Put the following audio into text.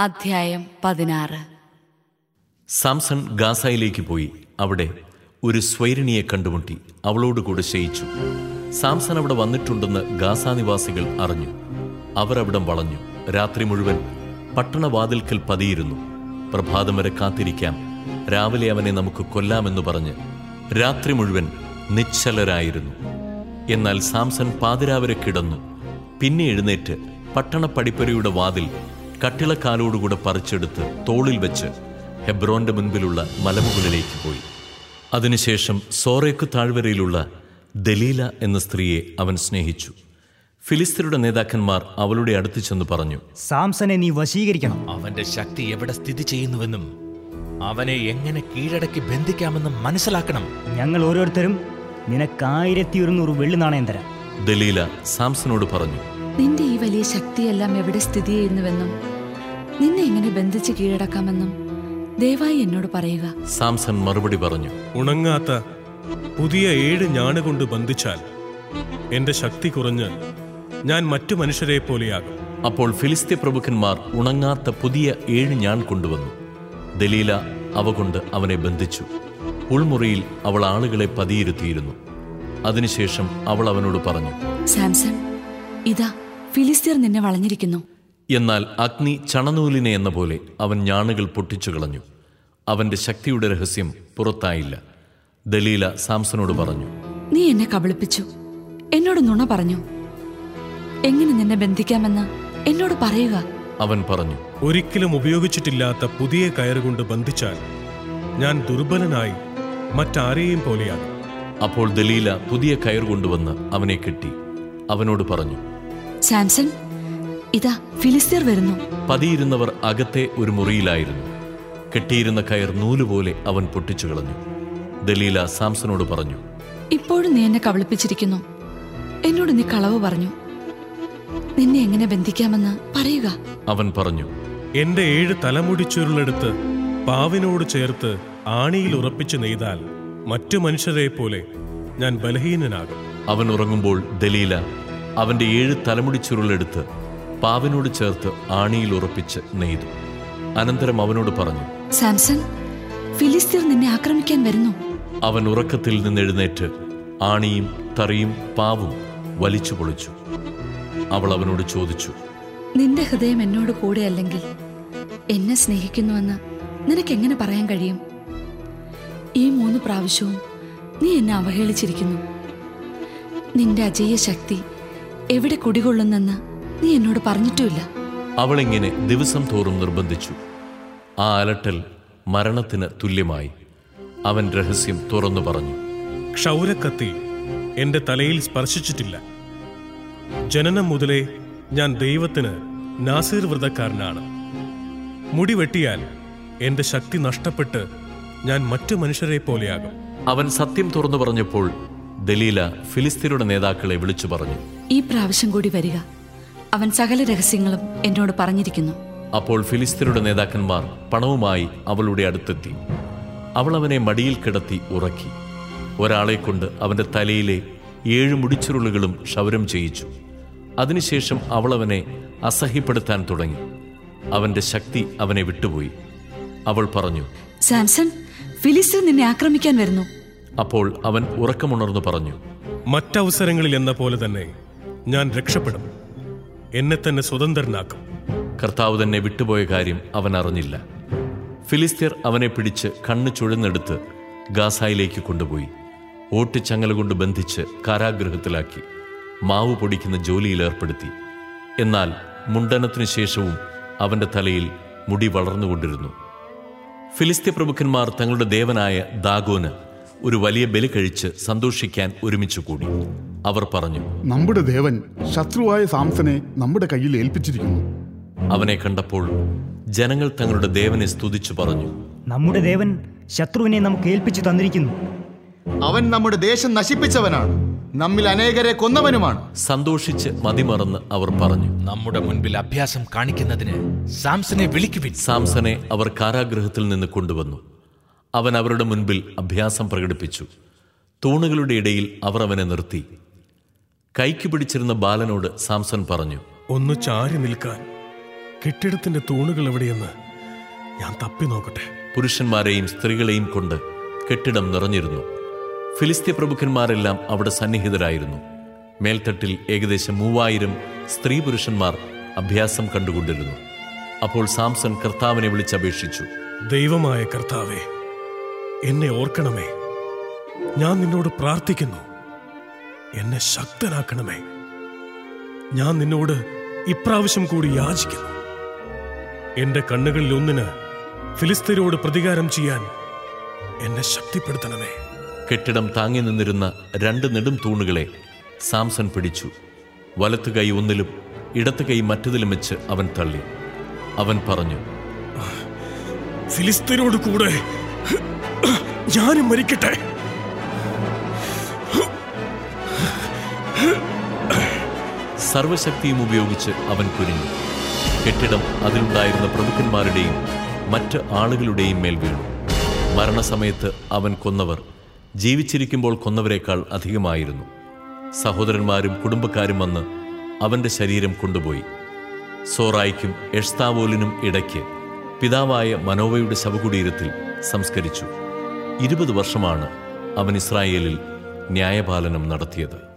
അധ്യായം പതിനാറ് സാംസൺ ഗാസായിലേക്ക് പോയി അവിടെ ഒരു സ്വൈരിണിയെ കണ്ടുമുട്ടി അവളോടുകൂടെ ശയിച്ചു സാംസൺ അവിടെ വന്നിട്ടുണ്ടെന്ന് ഗാസാ നിവാസികൾ അറിഞ്ഞു അവർ അവിടം വളഞ്ഞു രാത്രി മുഴുവൻ പട്ടണവാതിൽക്കൽ പതിയിരുന്നു പ്രഭാതം വരെ കാത്തിരിക്കാം രാവിലെ അവനെ നമുക്ക് കൊല്ലാമെന്ന് പറഞ്ഞ് രാത്രി മുഴുവൻ നിശ്ചലരായിരുന്നു എന്നാൽ സാംസൺ പാതിരാവരെ കിടന്നു പിന്നെ എഴുന്നേറ്റ് പട്ടണ പടിപ്പരയുടെ വാതിൽ കട്ടിളക്കാലോടുകൂടെ പറിച്ചെടുത്ത് തോളിൽ വെച്ച് ഹെബ്രോന്റെ മുൻപിലുള്ള മലമുകളിലേക്ക് പോയി അതിനുശേഷം സോറേക്ക് താഴ്വരയിലുള്ള ദലീല എന്ന സ്ത്രീയെ അവൻ സ്നേഹിച്ചു ഫിലിസ്തീനയുടെ നേതാക്കന്മാർ അവളുടെ അടുത്ത് ചെന്ന് പറഞ്ഞു സാംസനെ നീ വശീകരിക്കണം അവന്റെ ശക്തി എവിടെ സ്ഥിതി ചെയ്യുന്നുവെന്നും അവനെ എങ്ങനെ കീഴടക്കി ബന്ധിക്കാമെന്നും മനസ്സിലാക്കണം ഞങ്ങൾ ഓരോരുത്തരും നിനക്ക് ആയിരത്തി ഒരുന്നൂറ് വെള്ളി നാണയം തരാം ദലീല സാംസനോട് പറഞ്ഞു നിന്റെ ഈ വലിയ ശക്തിയെല്ലാം എവിടെ സ്ഥിതി ചെയ്യുന്നുവെന്നും നിന്നെ എങ്ങനെ ബന്ധിച്ച് കീഴടക്കാമെന്നും ദയവായി എന്നോട് പറയുക സാംസൺ മറുപടി പറഞ്ഞു ഉണങ്ങാത്ത പുതിയ ഏഴ് ഞാണുകൊണ്ട് ബന്ധിച്ചാൽ എന്റെ ശക്തി കുറഞ്ഞ് ഞാൻ മറ്റു മനുഷ്യരെ പോലെയാകും അപ്പോൾ ഫിലിസ്തീയ പ്രഭുക്കന്മാർ ഉണങ്ങാത്ത പുതിയ ഏഴ് ഞാൺ കൊണ്ടുവന്നു ദലീല അവ കൊണ്ട് അവനെ ബന്ധിച്ചു ഉൾമുറിയിൽ അവൾ ആളുകളെ പതിയിരുത്തിയിരുന്നു അതിനുശേഷം അവൾ അവനോട് പറഞ്ഞു സാംസൺ ഇതാ ഫിലിസ്തീർ നിന്നെ വളഞ്ഞിരിക്കുന്നു എന്നാൽ അഗ്നി ചണനൂലിനെ എന്ന പോലെ അവൻ ഞാണുകൾ പൊട്ടിച്ചു കളഞ്ഞു അവന്റെ ശക്തിയുടെ രഹസ്യം പുറത്തായില്ല ദലീല സാംസനോട് പറഞ്ഞു നീ എന്നെ കബളിപ്പിച്ചു എന്നോട് നുണ പറഞ്ഞു എങ്ങനെ നിന്നെ ബന്ധിക്കാമെന്ന് എന്നോട് പറയുക അവൻ പറഞ്ഞു ഒരിക്കലും ഉപയോഗിച്ചിട്ടില്ലാത്ത പുതിയ കയറുകൊണ്ട് ബന്ധിച്ചാൽ ഞാൻ ദുർബലനായി മറ്റാരെയും പോലെയാകും അപ്പോൾ ദലീല പുതിയ കയർ കൊണ്ടുവന്ന് അവനെ കെട്ടി അവനോട് പറഞ്ഞു സാംസൺ ഇതാ ഫിലിസ്തീർ വരുന്നു പതിയിരുന്നവർ അകത്തെ ഒരു മുറിയിലായിരുന്നു കെട്ടിയിരുന്ന കയർ നൂലുപോലെ അവൻ പൊട്ടിച്ചു കളഞ്ഞു ദലീല സാംസനോട് പറഞ്ഞു ഇപ്പോഴും നീ എന്നെ കബളിപ്പിച്ചിരിക്കുന്നു എന്നോട് നീ കളവ് പറഞ്ഞു നിന്നെ എങ്ങനെ ബന്ധിക്കാമെന്ന് പറയുക അവൻ പറഞ്ഞു എന്റെ ഏഴ് തലമുടി ചുരുളെടുത്ത് പാവിനോട് ചേർത്ത് ആണിയിൽ ഉറപ്പിച്ച് നെയ്താൽ മറ്റു മനുഷ്യരെ പോലെ ഞാൻ ബലഹീനനാകും അവൻ ഉറങ്ങുമ്പോൾ ദലീല അവന്റെ ഏഴ് തലമുടി ചുരുളെടുത്ത് പാവിനോട് ചേർത്ത് ആണിയിൽ ഉറപ്പിച്ച് നെയ്തു അനന്തരം അവനോട് പറഞ്ഞു സാംസൺ ഫിലിസ്തീർ നിന്നെ ആക്രമിക്കാൻ വരുന്നു അവൻ ഉറക്കത്തിൽ നിന്നെഴുന്നേറ്റ് ആണിയും തറിയും പാവും വലിച്ചു പൊളിച്ചു അവൾ അവനോട് ചോദിച്ചു നിന്റെ ഹൃദയം എന്നോട് കൂടെ അല്ലെങ്കിൽ എന്നെ സ്നേഹിക്കുന്നുവെന്ന് നിനക്ക് എങ്ങനെ പറയാൻ കഴിയും ഈ മൂന്ന് പ്രാവശ്യവും നീ എന്നെ അവഹേളിച്ചിരിക്കുന്നു നിന്റെ അജയ്യ ശക്തി എവിടെ കുടികൊള്ളുന്നെന്ന് നീ എന്നോട് പറഞ്ഞിട്ടുമില്ല അവളിങ്ങനെ ദിവസം തോറും നിർബന്ധിച്ചു ആ അലട്ടൽ മരണത്തിന് തുല്യമായി അവൻ രഹസ്യം തുറന്നു പറഞ്ഞു ക്ഷൗരക്കത്തി എന്റെ തലയിൽ സ്പർശിച്ചിട്ടില്ല ജനനം മുതലേ ഞാൻ ദൈവത്തിന് നാസീർ വ്രതക്കാരനാണ് മുടി വെട്ടിയാൽ എന്റെ ശക്തി നഷ്ടപ്പെട്ട് ഞാൻ മറ്റു മനുഷ്യരെ പോലെയാകും അവൻ സത്യം തുറന്നു പറഞ്ഞപ്പോൾ ദലീല ഫിലിസ്തീനയുടെ നേതാക്കളെ വിളിച്ചു പറഞ്ഞു ഈ പ്രാവശ്യം കൂടി വരിക അവൻ സകല രഹസ്യങ്ങളും എന്നോട് പറഞ്ഞിരിക്കുന്നു അപ്പോൾ ഫിലിസ്തീനയുടെ നേതാക്കന്മാർ പണവുമായി അവളുടെ അടുത്തെത്തി അവൾ അവനെ മടിയിൽ കിടത്തി ഉറക്കി ഒരാളെ കൊണ്ട് അവന്റെ തലയിലെ ഏഴ് മുടിച്ചുരുളുകളും ക്ഷൗരം ചെയ്യിച്ചു അതിനുശേഷം അവൾ അവനെ അസഹ്യപ്പെടുത്താൻ തുടങ്ങി അവന്റെ ശക്തി അവനെ വിട്ടുപോയി അവൾ പറഞ്ഞു സാംസൺ ഫിലിസ്തീർ നിന്നെ ആക്രമിക്കാൻ വരുന്നു അപ്പോൾ അവൻ ഉറക്കമുണർന്നു പറഞ്ഞു മറ്റവസരങ്ങളിൽ എന്ന പോലെ തന്നെ ഞാൻ രക്ഷപ്പെടും എന്നെ തന്നെ സ്വതന്ത്രനാക്കും കർത്താവ് തന്നെ വിട്ടുപോയ കാര്യം അവൻ അറിഞ്ഞില്ല ഫിലിസ്തീർ അവനെ പിടിച്ച് കണ്ണ് ചുഴന്നെടുത്ത് ഗാസായിലേക്ക് കൊണ്ടുപോയി ഓട്ടിച്ചങ്ങല കൊണ്ട് ബന്ധിച്ച് കാരാഗൃഹത്തിലാക്കി മാവ് പൊടിക്കുന്ന ജോലിയിൽ ഏർപ്പെടുത്തി എന്നാൽ മുണ്ടനത്തിനു ശേഷവും അവന്റെ തലയിൽ മുടി വളർന്നുകൊണ്ടിരുന്നു ഫിലിസ്തീയ പ്രഭുക്കന്മാർ തങ്ങളുടെ ദേവനായ ദാഗോന് ഒരു വലിയ ബലി കഴിച്ച് സന്തോഷിക്കാൻ ഒരുമിച്ച് കൂടി അവർ പറഞ്ഞു നമ്മുടെ ദേവൻ ശത്രുവായ സാംസനെ നമ്മുടെ കയ്യിൽ ഏൽപ്പിച്ചിരിക്കുന്നു അവനെ കണ്ടപ്പോൾ ജനങ്ങൾ തങ്ങളുടെ ദേവനെ സ്തുതിച്ചു പറഞ്ഞു നമ്മുടെ ദേവൻ ശത്രുവിനെ നമുക്ക് ഏൽപ്പിച്ചു തന്നിരിക്കുന്നു അവൻ നമ്മുടെ ദേശം നശിപ്പിച്ചവനാണ് നമ്മിൽ അനേകരെ കൊന്നവനുമാണ് സന്തോഷിച്ച് മതിമറന്ന് അവർ പറഞ്ഞു നമ്മുടെ മുൻപിൽ അഭ്യാസം കാണിക്കുന്നതിന് സാംസനെ വിളിക്കുവിൻ സാംസനെ അവർ കാരാഗൃഹത്തിൽ നിന്ന് കൊണ്ടുവന്നു അവൻ അവരുടെ മുൻപിൽ അഭ്യാസം പ്രകടിപ്പിച്ചു തൂണുകളുടെ ഇടയിൽ അവർ അവനെ നിർത്തി കൈക്ക് പിടിച്ചിരുന്ന ബാലനോട് സാംസൺ പറഞ്ഞു ഒന്ന് ചാരി നിൽക്കാൻ കെട്ടിടത്തിന്റെ തൂണുകൾ എവിടെയെന്ന് ഞാൻ തപ്പി നോക്കട്ടെ പുരുഷന്മാരെയും സ്ത്രീകളെയും കൊണ്ട് കെട്ടിടം നിറഞ്ഞിരുന്നു ഫിലിസ്തീയ പ്രഭുക്കന്മാരെല്ലാം അവിടെ സന്നിഹിതരായിരുന്നു മേൽത്തട്ടിൽ ഏകദേശം മൂവായിരം സ്ത്രീ പുരുഷന്മാർ അഭ്യാസം കണ്ടുകൊണ്ടിരുന്നു അപ്പോൾ സാംസൺ കർത്താവിനെ വിളിച്ചപേക്ഷിച്ചു ദൈവമായ കർത്താവെ എന്നെ ഓർക്കണമേ ഞാൻ നിന്നോട് പ്രാർത്ഥിക്കുന്നു എന്നെ ശക്തനാക്കണമേ ഞാൻ നിന്നോട് ഇപ്രാവശ്യം കൂടി യാചിക്കുന്നു എന്റെ കണ്ണുകളിൽ ഒന്നിന് ഫിലിസ്തീനോട് പ്രതികാരം ചെയ്യാൻ എന്നെ ശക്തിപ്പെടുത്തണമേ കെട്ടിടം താങ്ങി നിന്നിരുന്ന രണ്ട് നെടും തൂണുകളെ സാംസൺ പിടിച്ചു വലത്തു കൈ ഒന്നിലും ഇടത്ത് കൈ മറ്റതിലും വെച്ച് അവൻ തള്ളി അവൻ പറഞ്ഞു ഫിലിസ്തീനോട് കൂടെ ഞാനും മരിക്കട്ടെ സർവശക്തിയും ഉപയോഗിച്ച് അവൻ കുനിഞ്ഞു കെട്ടിടം അതിലുണ്ടായിരുന്ന പ്രഭുക്കന്മാരുടെയും മറ്റ് ആളുകളുടെയും മേൽ വീണു മരണസമയത്ത് അവൻ കൊന്നവർ ജീവിച്ചിരിക്കുമ്പോൾ കൊന്നവരെക്കാൾ അധികമായിരുന്നു സഹോദരന്മാരും കുടുംബക്കാരും വന്ന് അവന്റെ ശരീരം കൊണ്ടുപോയി സോറായിക്കും എഷ്താവോലിനും ഇടയ്ക്ക് പിതാവായ മനോവയുടെ ശവകുടീരത്തിൽ സംസ്കരിച്ചു ഇരുപത് വർഷമാണ് അവൻ ഇസ്രായേലിൽ ന്യായപാലനം നടത്തിയത്